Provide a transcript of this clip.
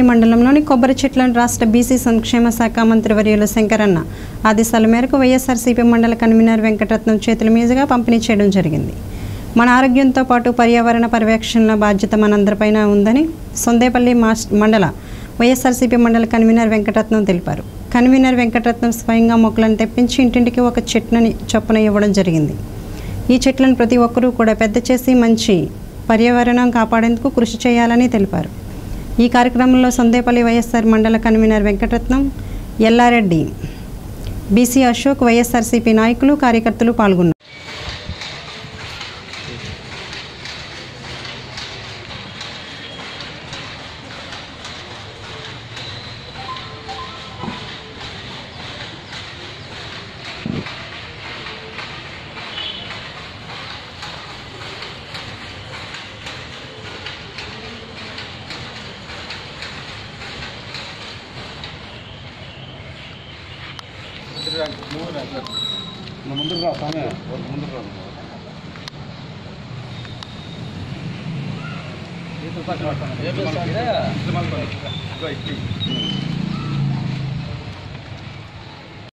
మండలంలోని కొబ్బరి చెట్లను రాష్ట్ర బీసీ సంక్షేమ శాఖ మంత్రి వర్యులు శంకరన్న ఆదేశాల మేరకు వైఎస్ఆర్సీపీ మండల కన్వీనర్ వెంకటరత్నం చేతుల మీదుగా పంపిణీ చేయడం జరిగింది మన ఆరోగ్యంతో పాటు పర్యావరణ పర్యవేక్షణ బాధ్యత మనందరిపైన ఉందని సొందేపల్లి మాస్ మండల వైఎస్ఆర్సీపీ మండల కన్వీనర్ వెంకటరత్నం తెలిపారు కన్వీనర్ వెంకటరత్నం స్వయంగా మొక్కలను తెప్పించి ఇంటింటికి ఒక చెట్టుని చొప్పున ఇవ్వడం జరిగింది ఈ చెట్లను ప్రతి ఒక్కరూ కూడా పెద్ద చేసి మంచి పర్యావరణం కాపాడేందుకు కృషి చేయాలని తెలిపారు ఈ కార్యక్రమంలో సొందేపల్లి వైఎస్ఆర్ మండల convener Venkataratnam Ellareddy BC Ashok YSRCP నాయకులు కార్యకర్తలు పాల్గొన్నారు ముందుకు రా స్వామి ముందుకు రా ఏ